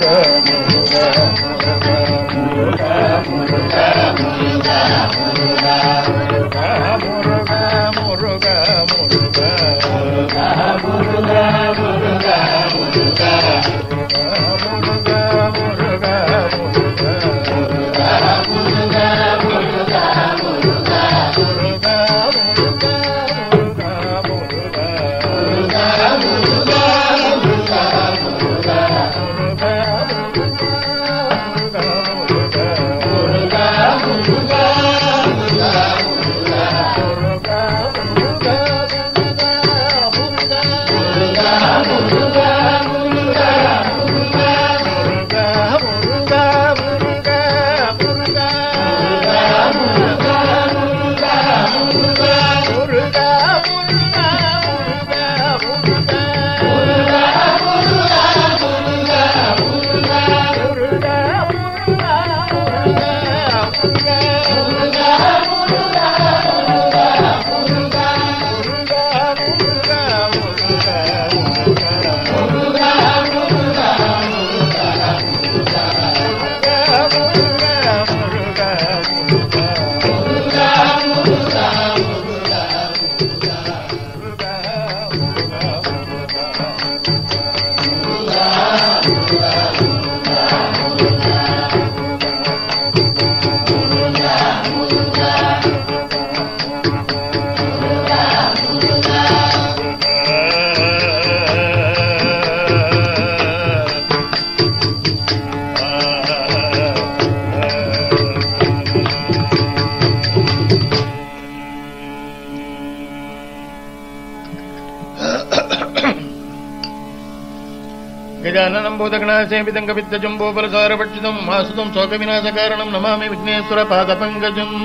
गजाननम् भूतगणासेवितम् कवित्तजम्बोपलसारपक्षितम् मासुतम् शोकविनाशकारणम् नमामि विघ्नेश्वरपादपङ्कजम्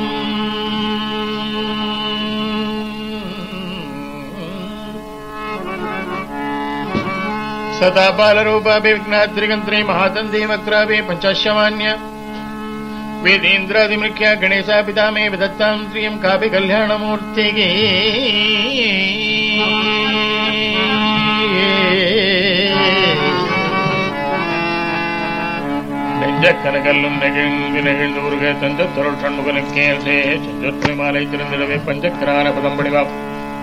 सदा बालरूपाभि विघ्नात्रिगन्त्री महातन्दी वक्राभि पञ्चाश्यमान्य वेदेन्द्रादिमृख्या गणेशा पिता मे विदत्ताम् श्रियम् कापि कल्याणमूर्तिगे நெஞ்சக்கனகல்லும் நெகிழ்ந்து நெகிழ்ந்து உருக தஞ்சத்தொருள் சண்முகனுக்கே சே செஞ்சொற்றை மாலை திறந்திடவே பஞ்சக்கரான பதம் படிவாம்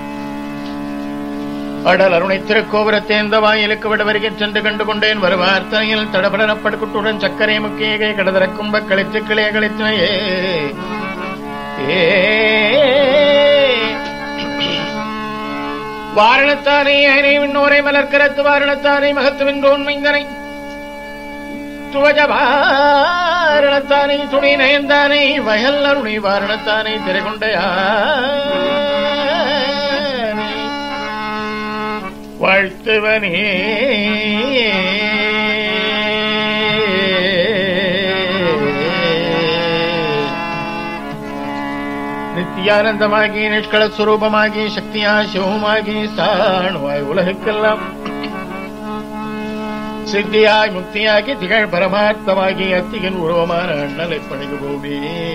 அடல் அருணை திருக்கோபுரத்தேந்த வாயிலுக்கு விட வருகை சென்று கண்டு கொண்டேன் வருவார்த்தனையில் தடபடனப்படுக்குட்டுடன் சக்கரை முக்கிய கடதரக்கும் கழித்து கிளைய கழித்தினையே ஏ வாரணத்தானே அயனை விண்ணோரை மலர்கரத்து வாரணத்தானே மகத்துவென்றோன் மைந்தனை துவஜபாரணத்தானை துணை நயந்தானை வயல் அருணை வாரணத்தானை திரைகொண்டையா வாழ்த்துவனே நித்தியானந்தமாகி நிஷ்கள சுரூபமாகி சக்தியா சிவமாகி சாணுவாய் உலகுக்கெல்லாம் சித்தியாய் முக்தியாகி திகழ் பரமார்த்தமாகி அத்தியின் உருவமான அண்ணலை பணிகு போவே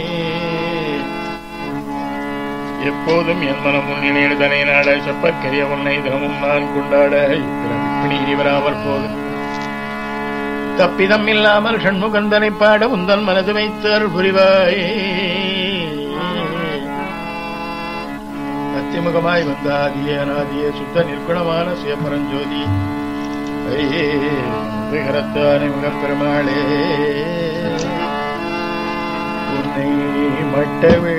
எப்போதும் என் மனம் முன்னிலையில் தனை நாட செப்பற்கரிய உன்னை தினமும் நான் கொண்டாட இப்பிணி வராமல் போதும் தப்பிதம் இல்லாமல் ஷண்முகந்தனை பாட உந்தன் மனது வைத்து அருள் புரிவாய் அத்திமுகமாய் வந்த ஆதிய அநாதிய சுத்த நிற்குணமான சுயபரஞ்சோதி விகரத்தானை முகம் பெருமாளே உன்னை மட்டவே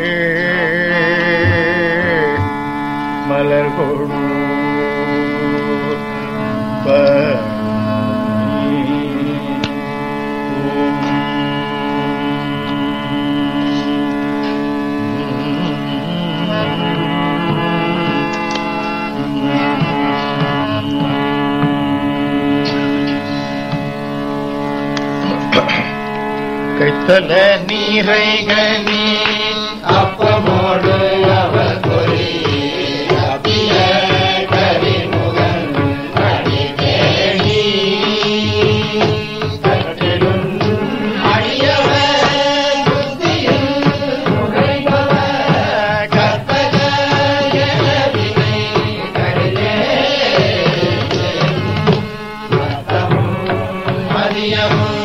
மலர் கொடு கைத்தல நீரைகனி அப்பமோடு அவர் பொறி அபிய கரிமுகன் அடிதேடி கற்றிடும் அடியவர் புத்தியில் நுழைபவர் கற்பக எனவினை கடிலே மத்தமும் மதியமும்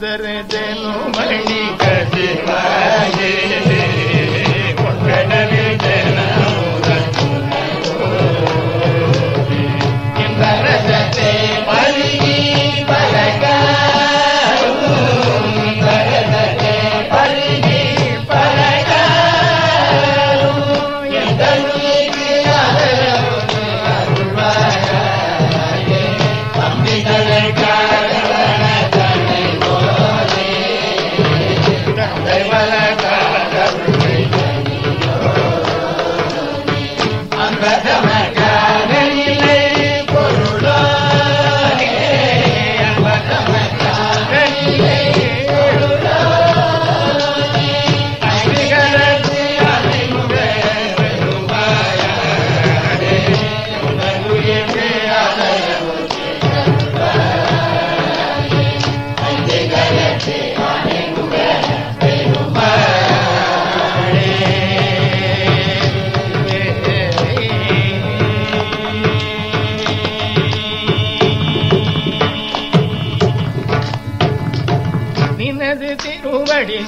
தருதனு மணி கதிவாயே பொன்கடலில் பரதத்தை பருகி பலகாரும் பரதத்தை பருகி பலகாரும் எங்களுக்கு அருள்வாயே தம்பிகளை காரண தன்னை போலே தைவல காரணை அன்பதமக்காரனில்லை பொருளாகே அன்பதமக்காரனில்லை பொருளாகே அன்பிகளத்து அறிமுக பெருமாயாரே உலகுயிர்க்கு அலையமுற்றி கருவாயே அன்பிகளத்து அறிமுக நினது திருவடி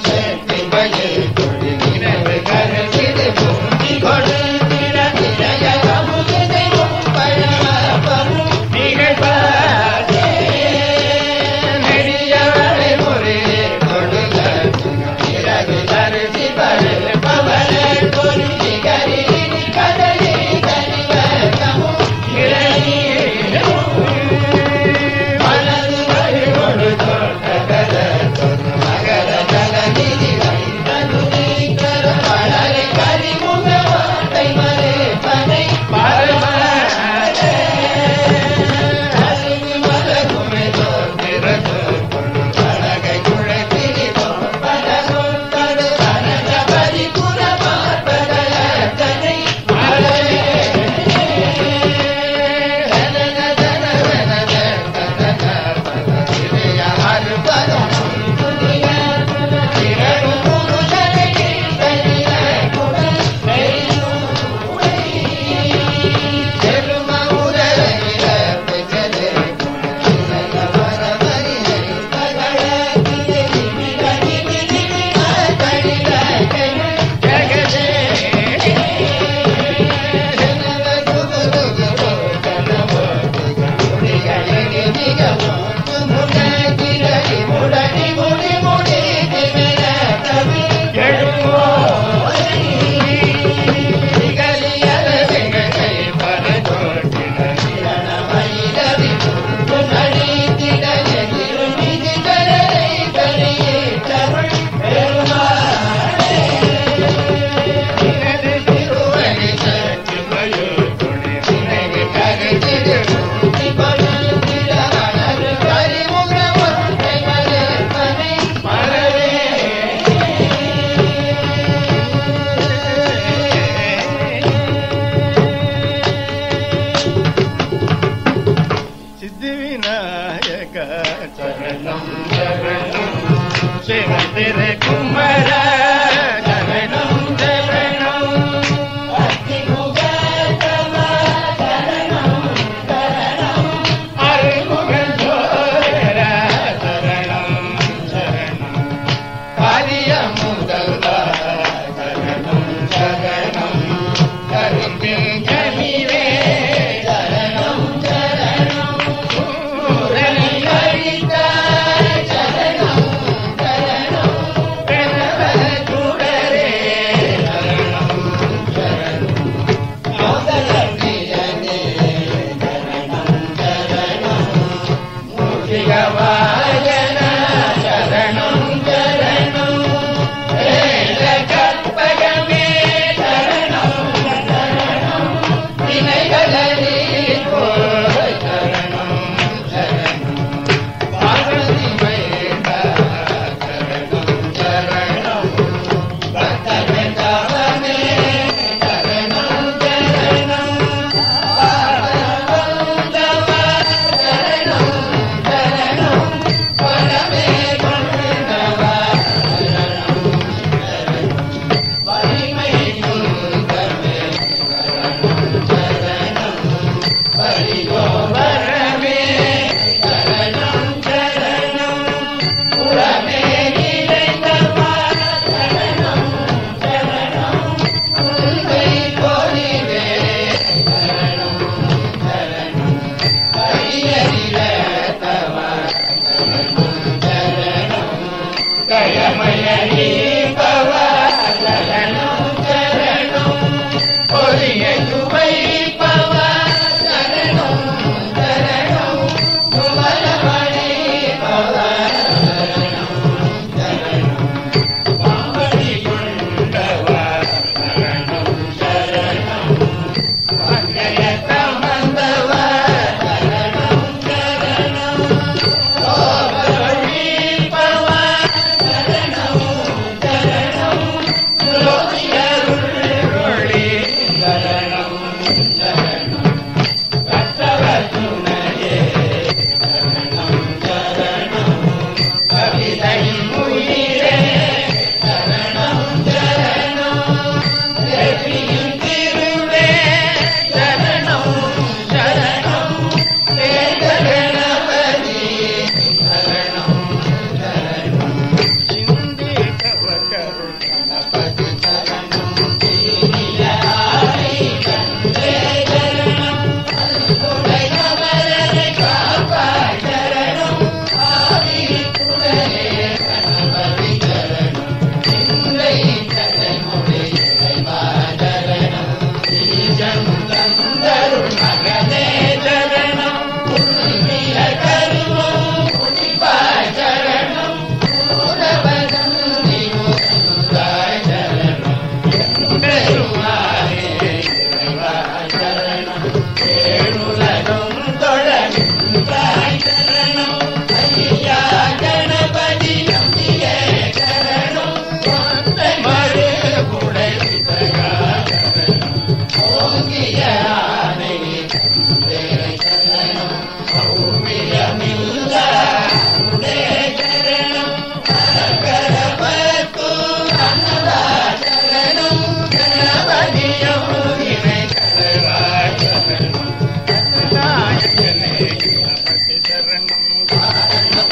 சித்தி விநாயக சரணம் சரணம் சிவந்திர குமர சரணம் சரணம் அருமுகன் சோழர சரணம் சரணம் காரிய முதல்வா சரணம் சரணம் கரும்பில் கனிவே சரணம் சரணம் சூரனை அழித்தாய் சரணம் சரணம் பிரணவ சுடரே சரணம் சரணம் மோதலத்தியனே சரணம் சரணம் மூஷிகவாயன சரணம் சரணம் வேத கற்பகமே சரணம் சரணம் வினைகளே போய் சரணம் சரணம் பார்வதி வேண்டா சரணம் சரணம் பக்தவமே சரணம் சரணம் பாவந்தவ சரணம் சரணம்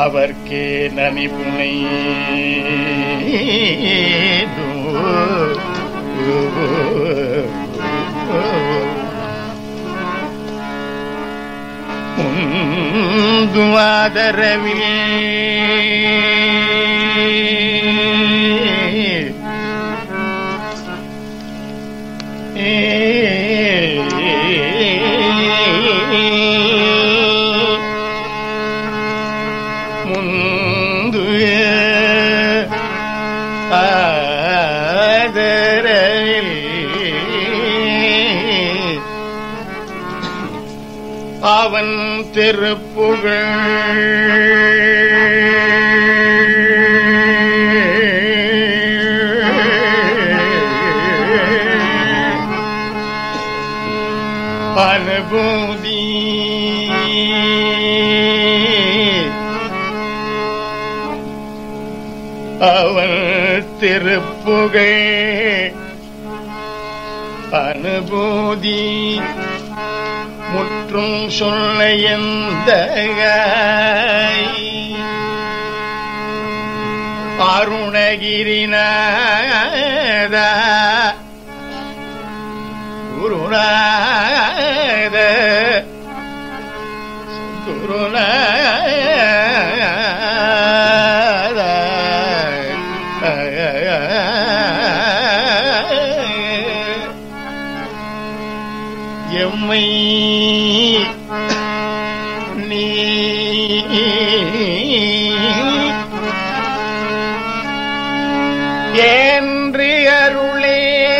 அவர்க்கே நனிபுனை முந்துவாதரவில் முந்து ஆதரவில் அவன் திருப்புகழ் அனுபூதி அவன் திருப்புகழ் அனுபூதி முற்றும் சொல்ல எந்த அருணகிரிநாதா குருநாத குருநாத எம்மை நீ என்று அருளே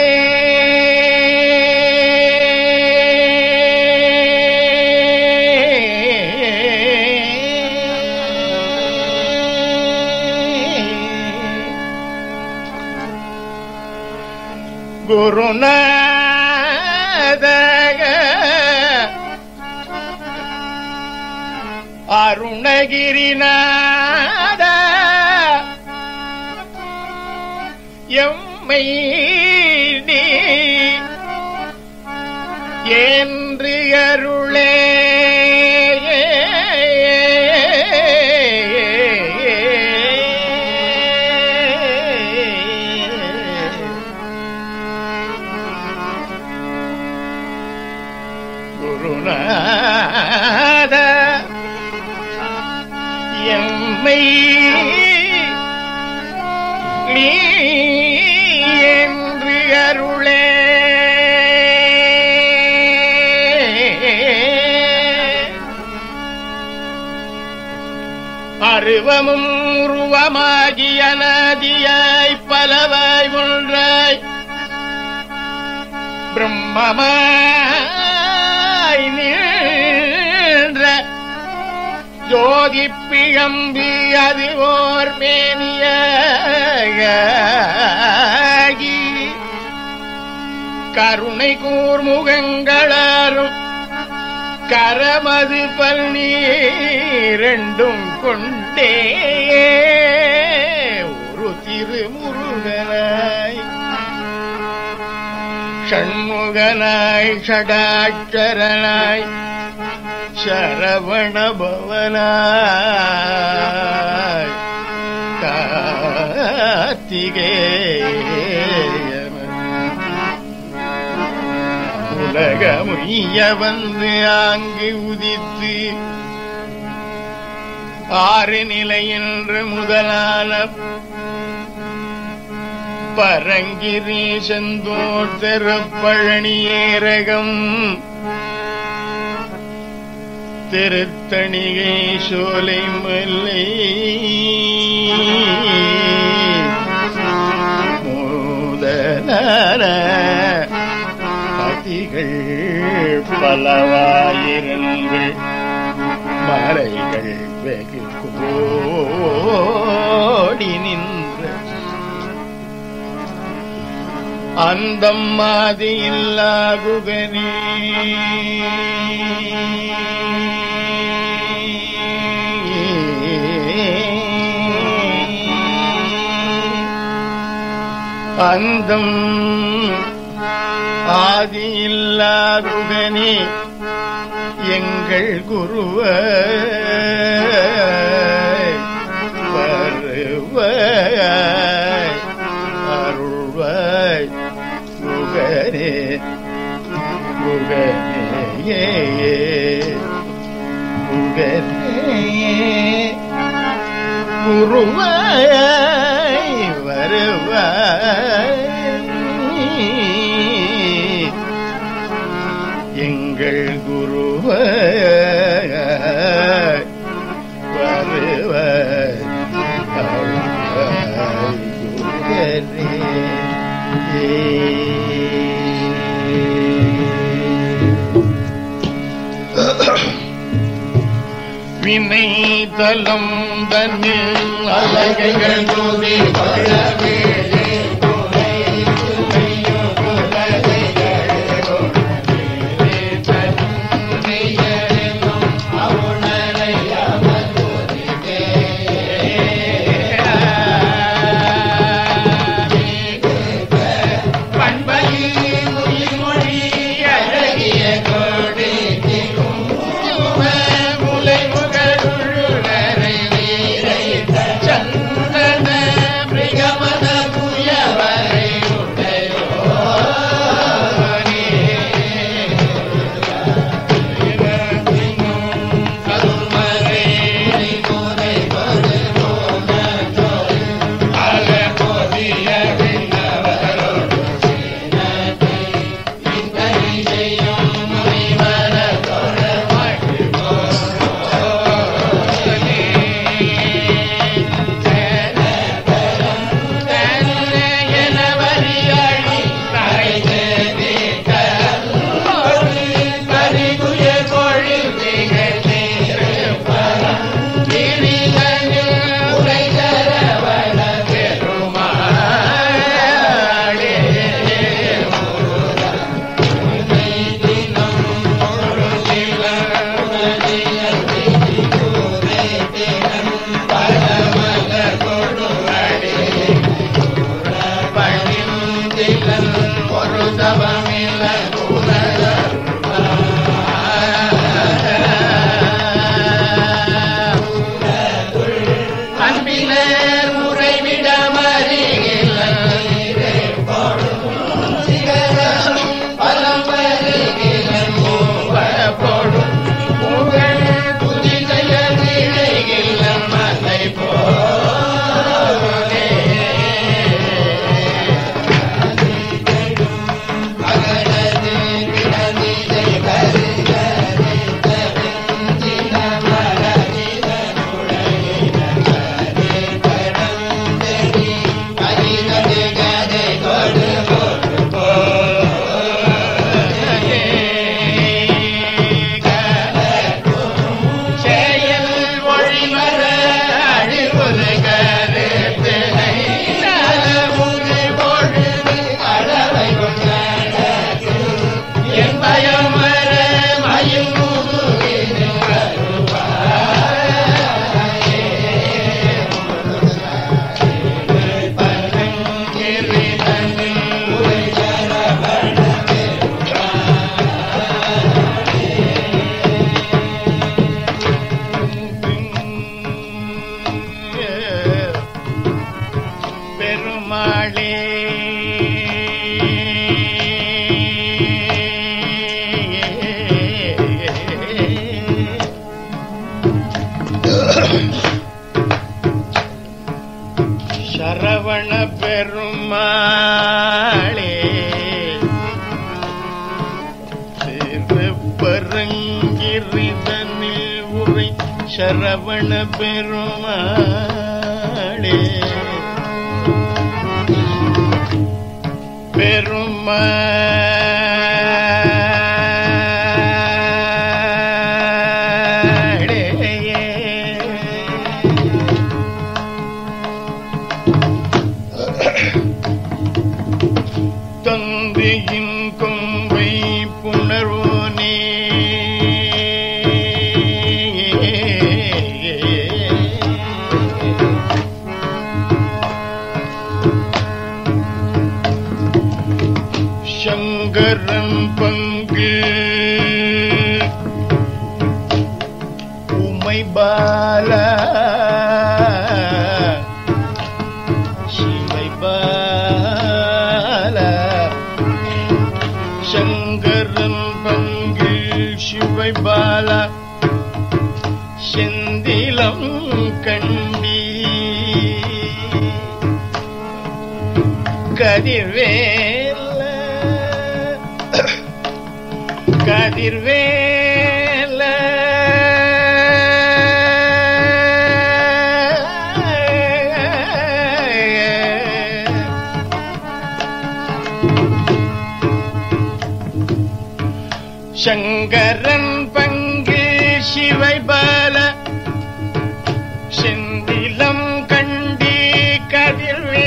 குருநாதக அருணகிரிநாத எம்மை நீ என்று அருளே குருநாத எம்மை நீ என்று அருளே அருவமும் உருவமாகி அனாதியாய் பலவாய் ஒன்றாய் பிரம்மமாய் நின்ற ஜோதி பிழம்பி அது ஓர் மேனியாகி கருணை கூர்முகங்களாரும் கரமது பல்நீரெண்டும் கொண்டே ஒரு திருமுருகனாய் ஷண்முகனாய் ஷடாட்சரனாய் சரவணபவனாய் கார்த்திகேயன உலகமுய்ய வந்து ஆங்கு உதித்து ஆறு நிலை என்று முதலான பரங்கிரி செந்தோர் திருப்பழனி ஏரகம் திருத்தணிகை சோலை மல்லை மூதனான பதிகள் பலவாயிரங்கள் மலைகள் வெகு கோடி நின்ற அந்தம் மாதி இல்லாகுகனே அந்தம் ஆதி இல்லாகுகனே எங்கள் குருவ குகனே குகனே குருவாய் வருவாய் எங்கள் குருவாய் வருவாய் அருள்வாய் குகனே வினை தலம் தன்னில் அழகைகள் தூதி பழவே அன்பினர் உறைவிட செயல் ஒழிவர அழிவுறு கருத்து நலமுறு பொழுது அளவை கொண்டாடத்து என் பயம் வர மயில் முதுகில் பெருமாளே சரவண பெருமாளே திருப்பரங்கிரிதனில் உரை சரவண பெருமாளே தந்தையின் கொம்பை புணர்வோனே சங்கரன் பங்கு உமை பால சிவை பால சங்கரன் பங்கு செந்திலம் கண்டி கதிர்வேல கதிர்வேல சங்கரன் பங்கு சிவைபால செந்திலம் கண்டி கதிர்வேல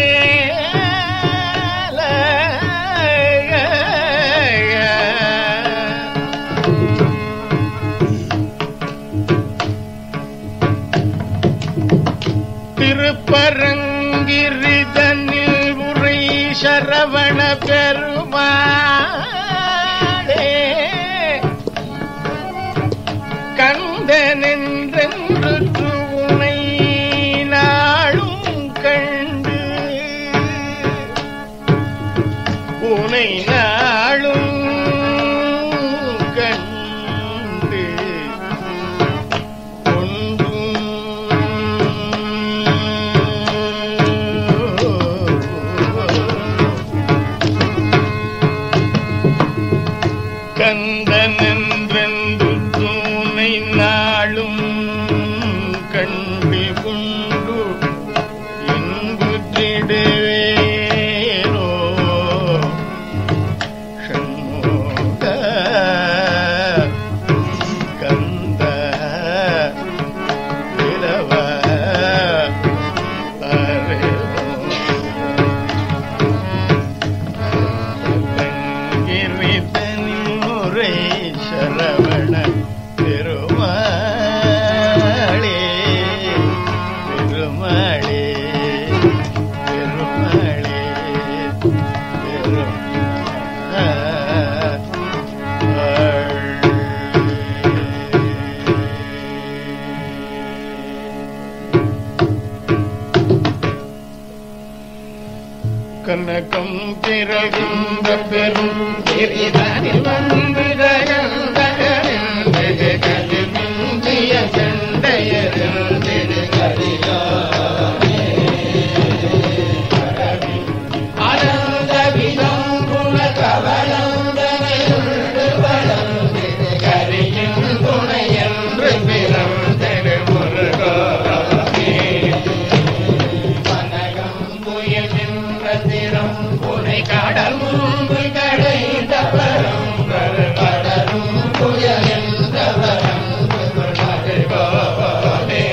திருப்பரங்கிரிதனில் உரை சரவண பெருமாளே கந்தனென்றென்று உனை நாளும் கண்டு உனை நாளும் கண்டு கந்தனென்றென்று தூணை நாளும் கண்டு கொண்டு இன்புற்றிடுவேனோ ஷண்முக கந்த இலவ முறை சரவண பெருமாளே பெருமாளே பெருமாளே கனகம் பிறகுந்த பெரும் எரிதனில் வந்திரகந்தகனின்றே கலிமிந்திய சண்டையரில் அனந்த விதம் குல கவலந்தனையுண்டு வளர்ந்து கரியின் துணை என்று பிறந்தெடு முருகோமே வனகம் புயல் நின்ற திறம் புனை கடல் முன்பு கடைந்த பரம் கடலும் புயல் என்றவரம் மருகோமே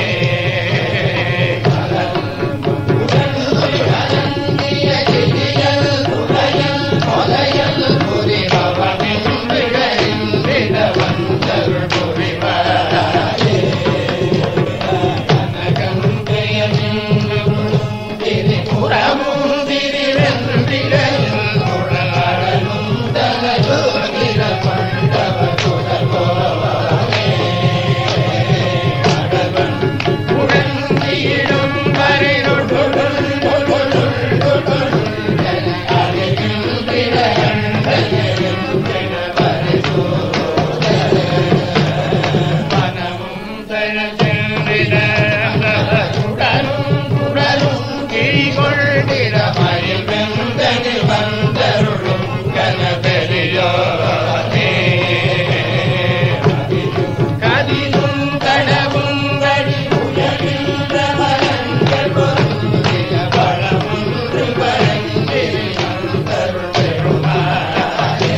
கதிரும் கடவும் வழி உயர்கின்ற மரங்கள் பொருந்திய பழமொன்று பழந்திருந்தருள் பெருமாளே.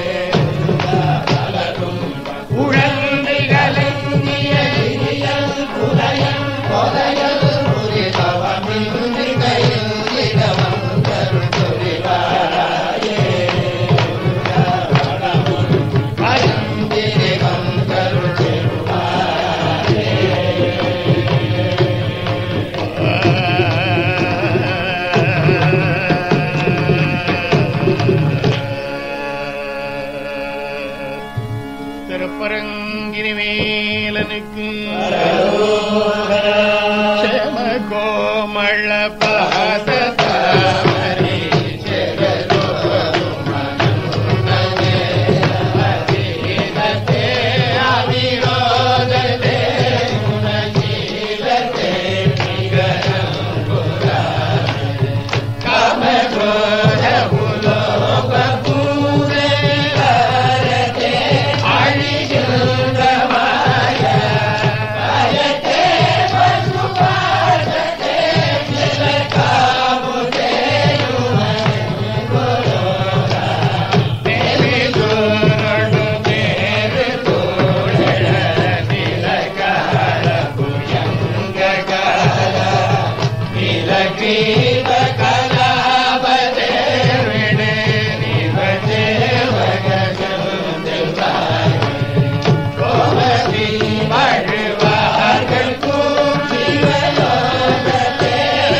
உழந்து கலங்கிய இனியல் புலையல் கொலையல் புரிதவமின்றி கையில் இடமந்தருள் புரிவாயே. பழந்திரு வந்தருள் பெருமாளே. திருப்பரங்கிரி வேலனுக்கு சேம கோமள பாத தாமரை அவிரோததே தீப கலாபதே விடு நிவதேவக செல்வாய் கோமதி மழுவார்கள் கூச்சிவலோகத்தே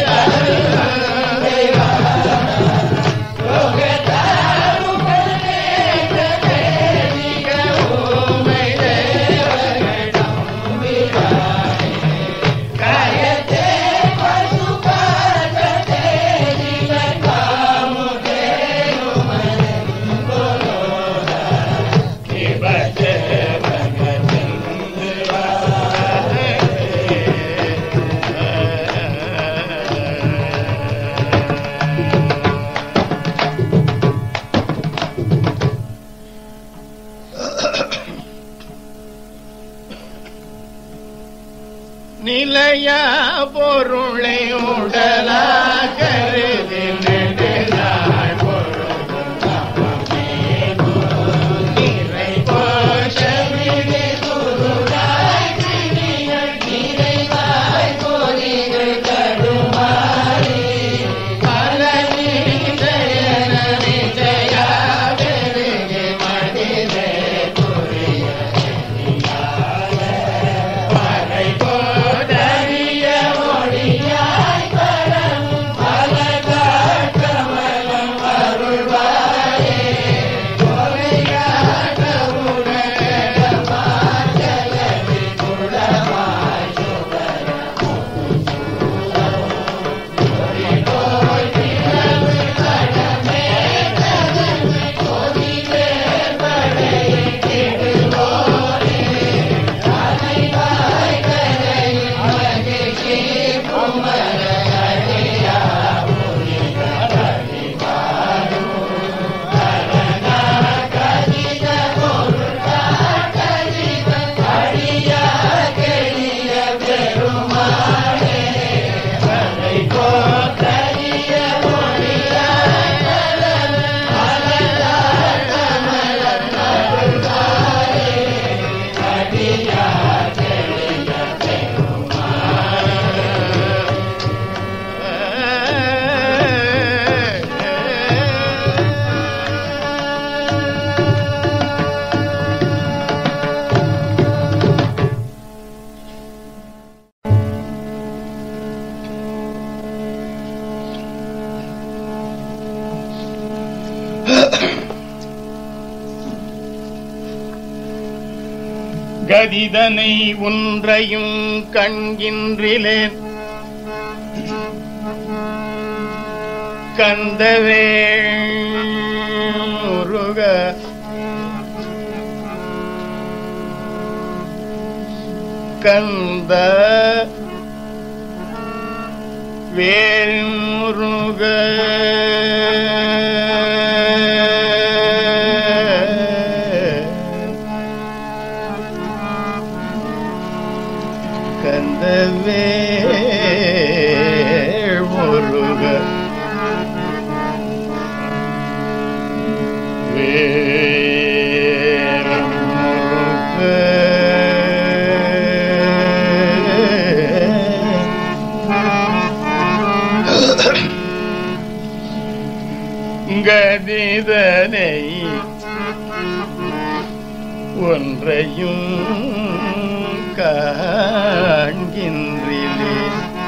நிலையா பொருளை உடலா கருதி நெடுநாள் பொழுதும் தவமே குரு நிறை போஷமிகு குருடாய் கிணிகள் நிறைவாய் பொறிகள் கடுமாறி பல நீதயன விஜயா பெருகி மடிதே புரிய பறை போதறிய மொழியாய் பரம் பல காட்டமலம் அருள்வாயே கொலையாட்ட உடல மாஞ்சலி குளமாய் சுடர கதிதனை ஒன்றையும் கண்கின்றிலேன் கந்தவேள் முருக கந்த வேல் முருக கந்தவேள் முருக வேல் முருக கதிதனை ஒன்றையும் காண்கின்றிலே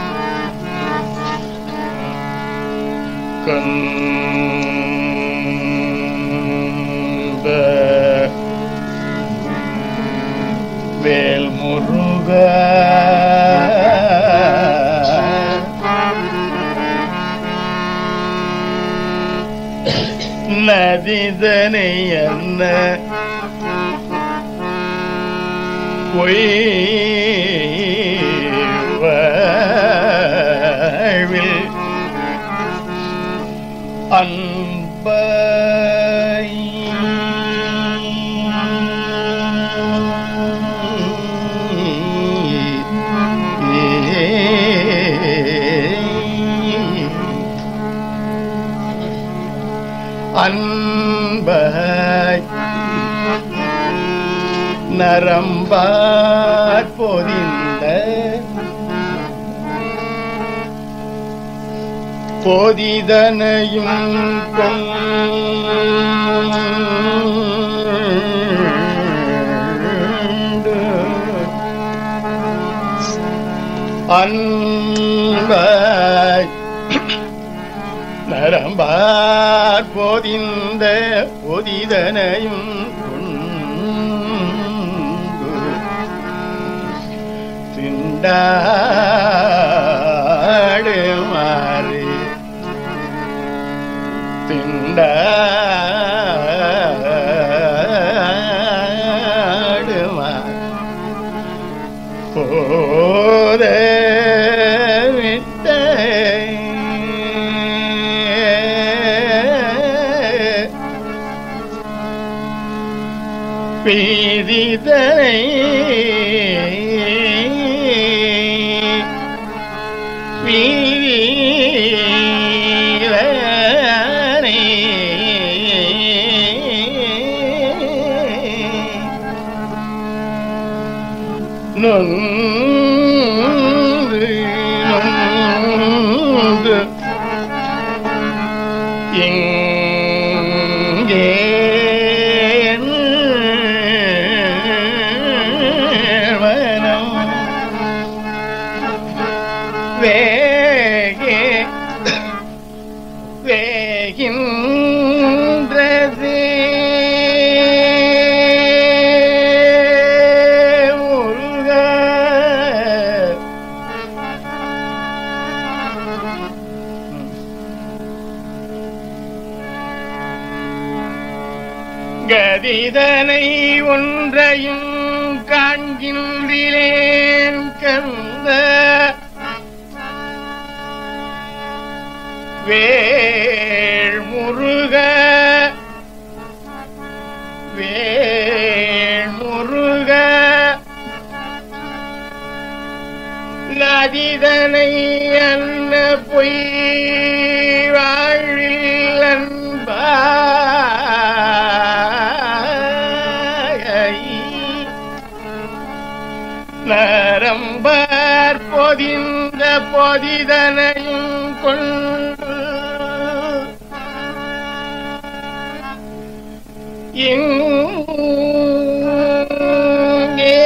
கந்த வேல் முருக நதிதனை என்ன பொய்வில் அன்பை அன்பை நரம்பாற் பொதிந்த போதிதனையும் கொண்டு அன்பாய் நரம்பார் போதிந்த பொதிதனையும் கொண்டு திண்டாடுமாறு திண்டாடுமாறு போத விட்ட பீதிதனை வீரனை நொந்து நொந்து எங்கே வனம் வேகே வேகின்றது முருக கதிதனை ஒன்றையும் காண்கின்றேன் கந்த வேள் முருக வேள் முருக நதிதனை அன்ன பொய் வாழ்வில் அன்பாய் நரம்பர் பொதிந்த பொதிதனையும் கொண்டு இங்கே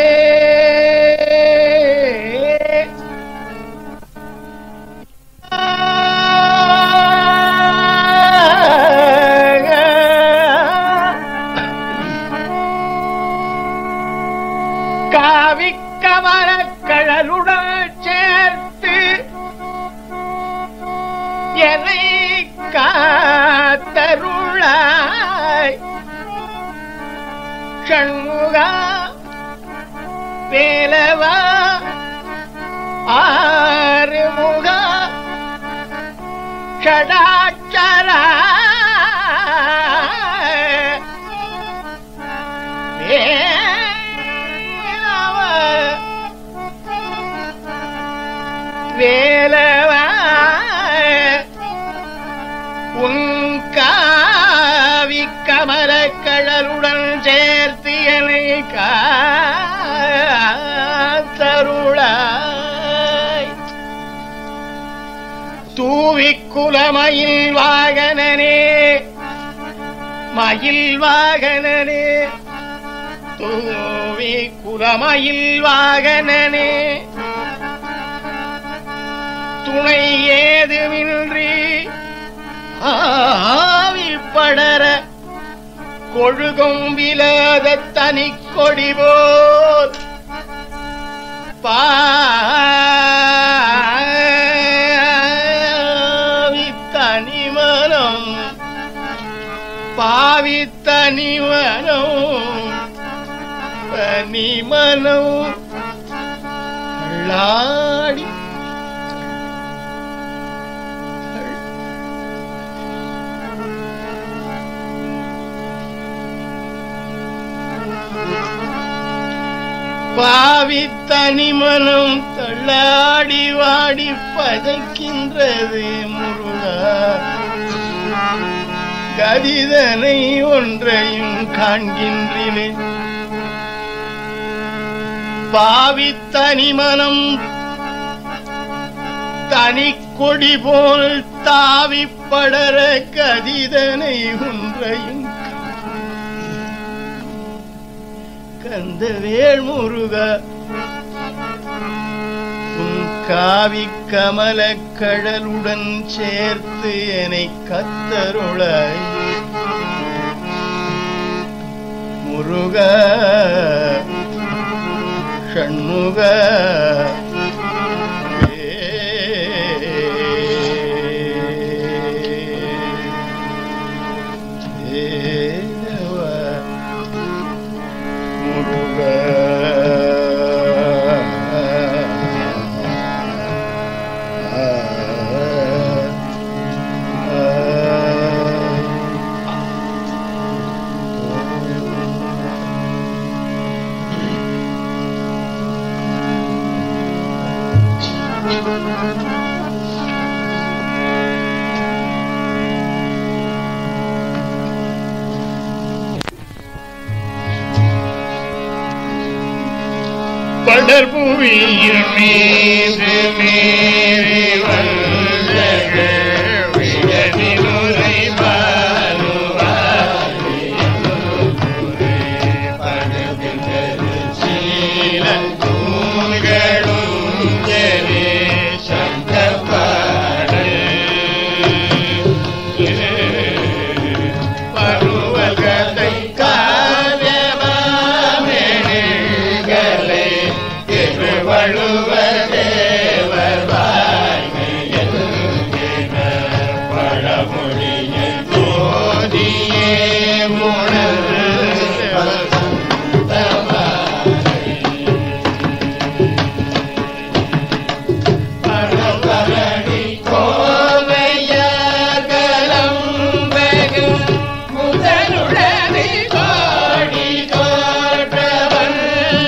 காவிக்கமலக்கழலுடன் சேர்த்து என்னை காத்தருளாய் ஷண்முகா வேலவா ஆறுமுகா ஷடாச்சரா வேலவா உன் காவி கமலக்கடலுடன் சேர்த்து என்னை காத்தருளாய் தூவிக் குலமயில் வாகனனே மயில் வாகனனே தூவி குலமயில் வாகனனே துணை ஏதுமின்றி ஆவில் படர கொழுகும் விலாத தனி கொடி போல் பாவி தனிமனம் பாவி தனிமனம் தனிமனம் லாடி பாவி தனிமனம் தள்ளாடி வாடி பதைக்கின்றது முருகா கதிதனை ஒன்றையும் காண்கின்றேன் பாவி தனிமனம் தனி கொடி போல் தாவி படர கதிதனை ஒன்றையும் கந்தவேள் முருக உன் காவி கமல கடலுடன் சேர்த்து என்னை கத்தருளாய் முருக ஷண்முக தேவ முருக படர்புவியில் மீது மீறி வந்தக வியதிலுரை சீலன் தூண்களும் ஜெரி பருவகத்தை காவியமாமெழிகளை திருவள்ளுவ தேவர் வாய்மையில் பழமொழியை போதியே பரபரணி கோவையகலம் வெகு முதலுடனே கோடி தோற்றவன்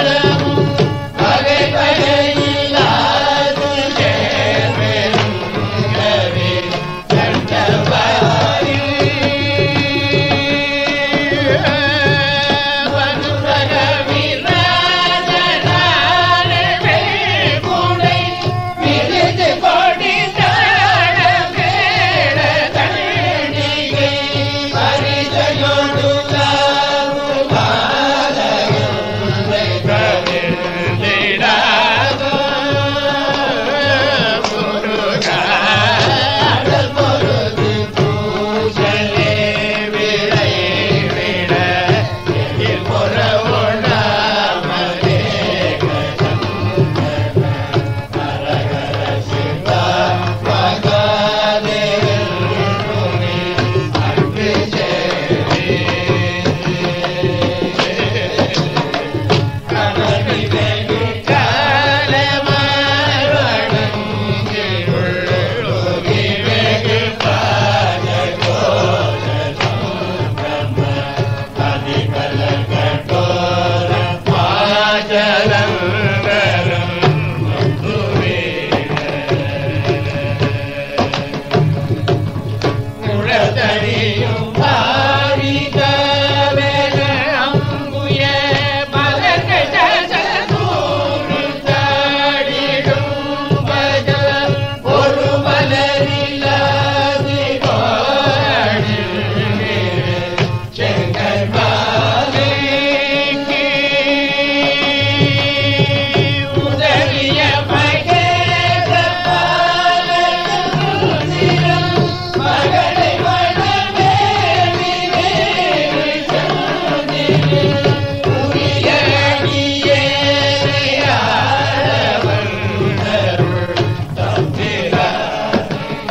பகை பகையிலாது சேர்வென்றவே முழதறியும் பாரித அம்புய மலர்கள் சசூரு தாடிடும் பகல் ஒரு மலரில்லாது செங்கல் மாலைக்கு உதவிய மகேத மகளை வளமேவி வேறு சந்திரில் உரிய அடியேனையாளவன் அருள் தந்திரார்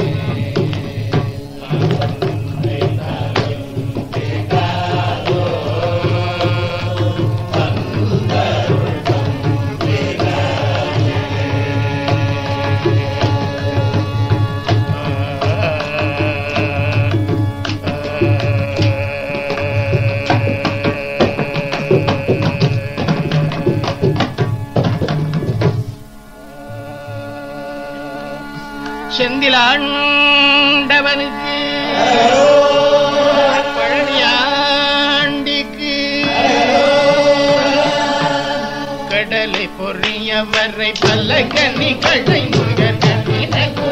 செந்திலாண்டவனுக்கு பழனியாண்டிக்கு கடலை பொறியவரை பல்ல கண்ணி கடை முருகன் கண்ணின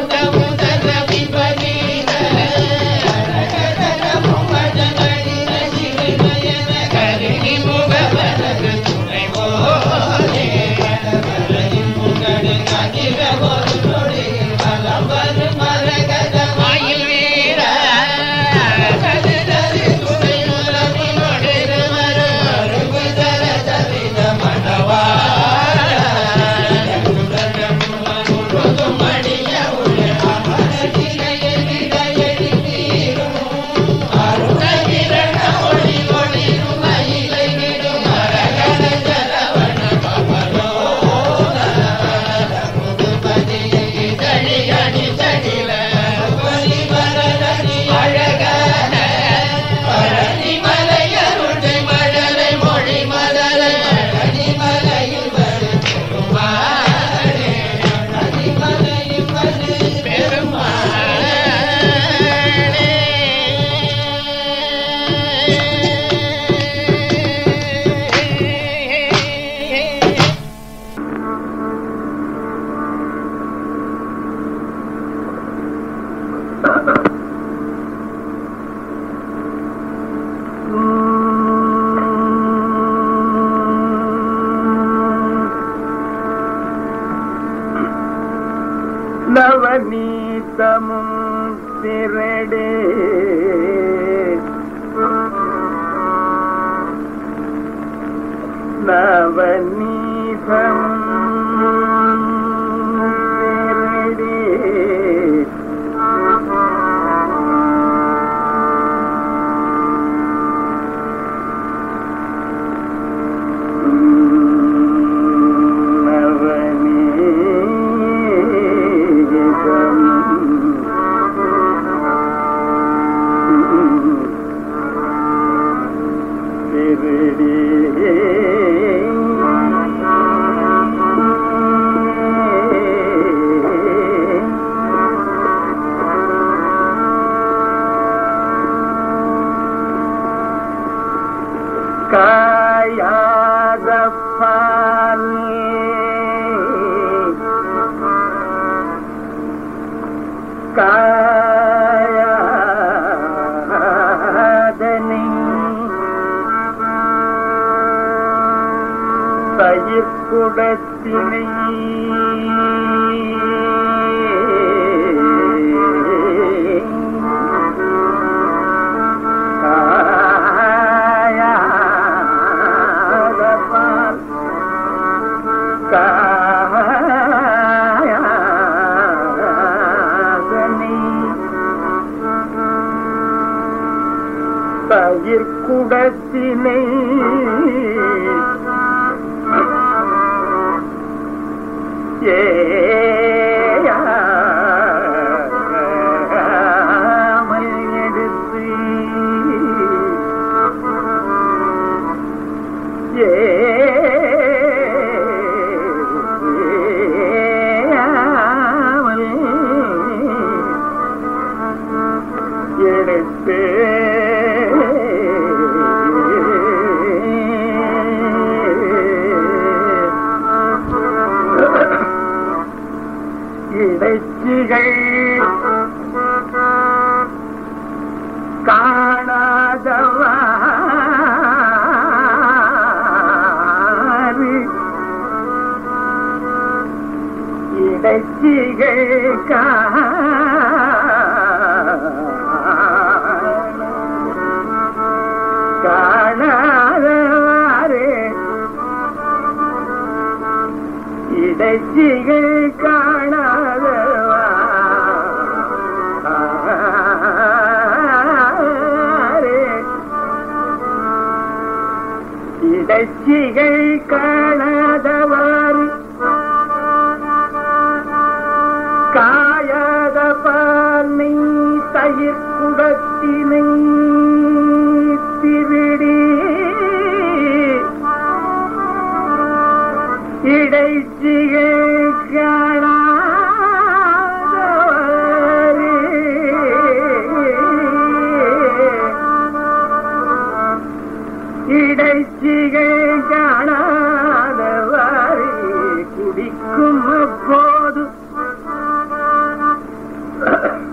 நவநீதமும் திரடே நவநீதமும் திரடே காயாத பால் காயாதனை பயிர்குடத்தினை காயாத பால் காயாதனை பயிர்குடத்தினை ஏயாமல் எடுத்து ஏயாமல் எடுத்து இடைச்சிகள் காணாதவாறு இடைச்சிகள் காணாதவாறு இடைச்சிகள் காணாதவாறு இடைச்சிகள் காணாதவாறு காயாத பானை தயிர் குடத்தினை திருடி இடைச்சிகள் காணாதவாறு இடைச்சிகள் காணாதவாறு குடிக்கும் அப்போது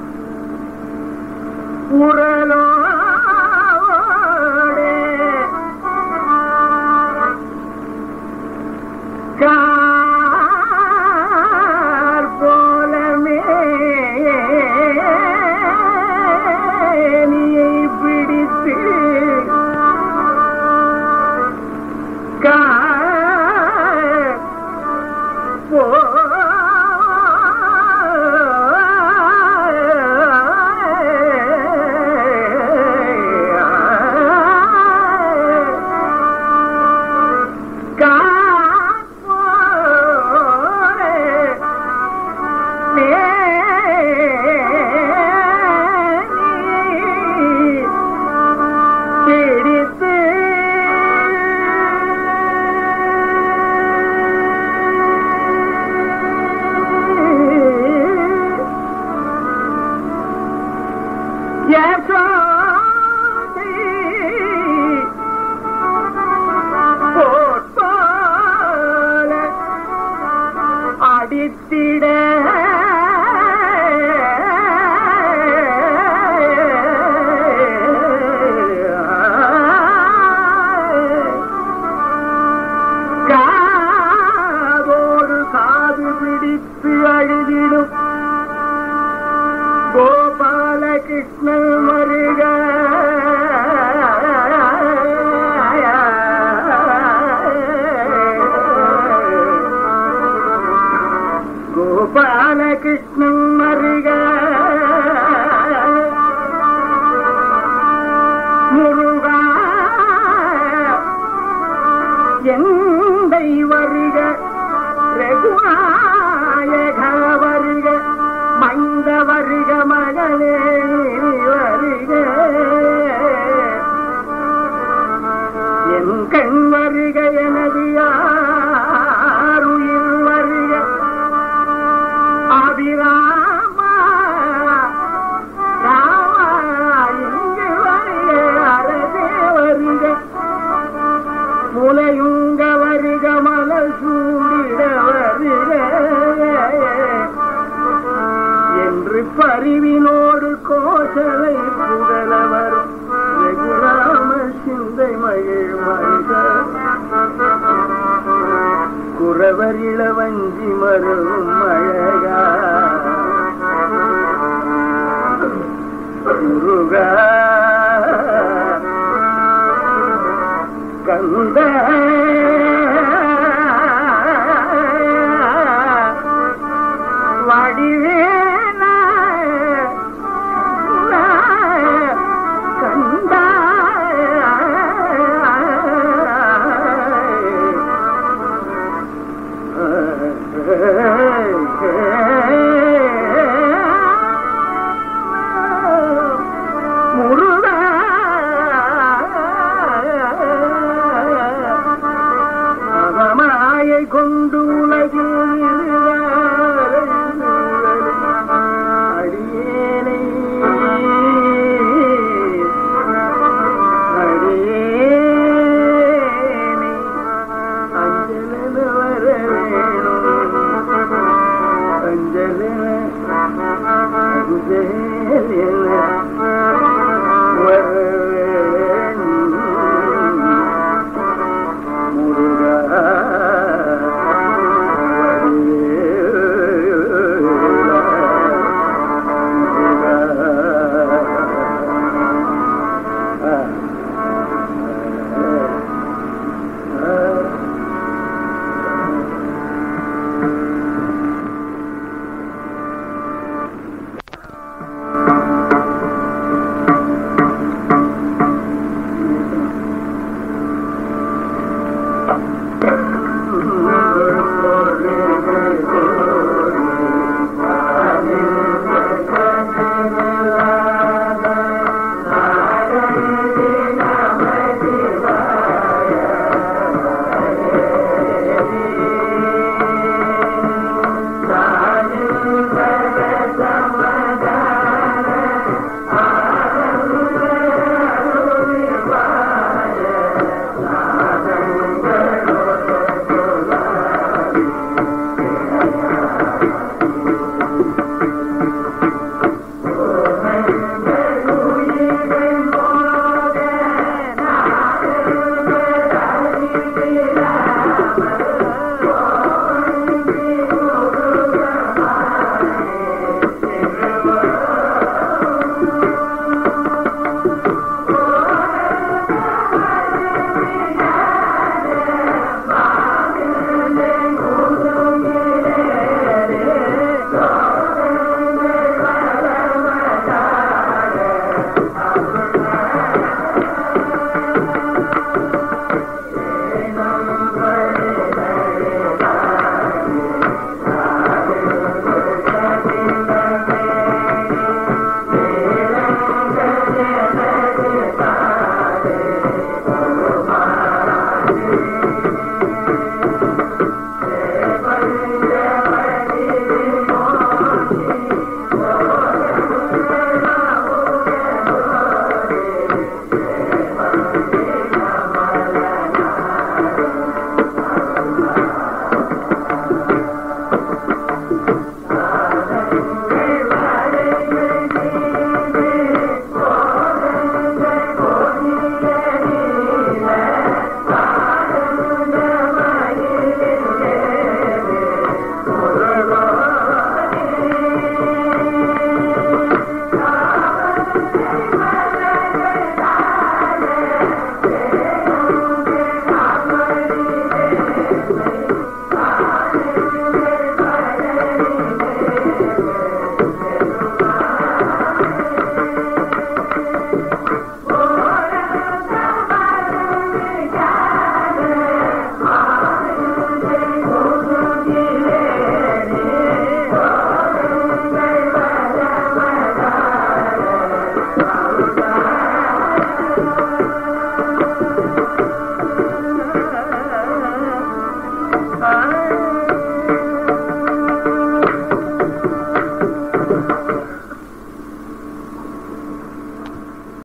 அடித்திட காதோடு காது பிடித்து அழுதிடும் கோபாலகிருஷ்ணன் மருக கோபாலகிருஷ்ணன் மருக முருகா எந்தை வருக ரகுநாயக வருக மைந்த வருக மகளே வருக என் கண் வருக எனது யாருயிர் வருக அபிராமா ராமா இங்கு வருக அரசே வருக முலையுங்க வருக மலர் சூடிட வருக என்று பரிவினோடு கோசலை புகழ வரும் ரகுராம சிந்தை மகிழ் மருக குறவர் இளவஞ்சி மரும் அழகா முருகா கந்த வடிவேல கந்த முருகா அவமாயை கொண்டு உலகில் அடியேனை அடியேனை அஞ்சலன வர வேணும் அஞ்சலன அஞ்சலன வர வேணும் முருகா ஆ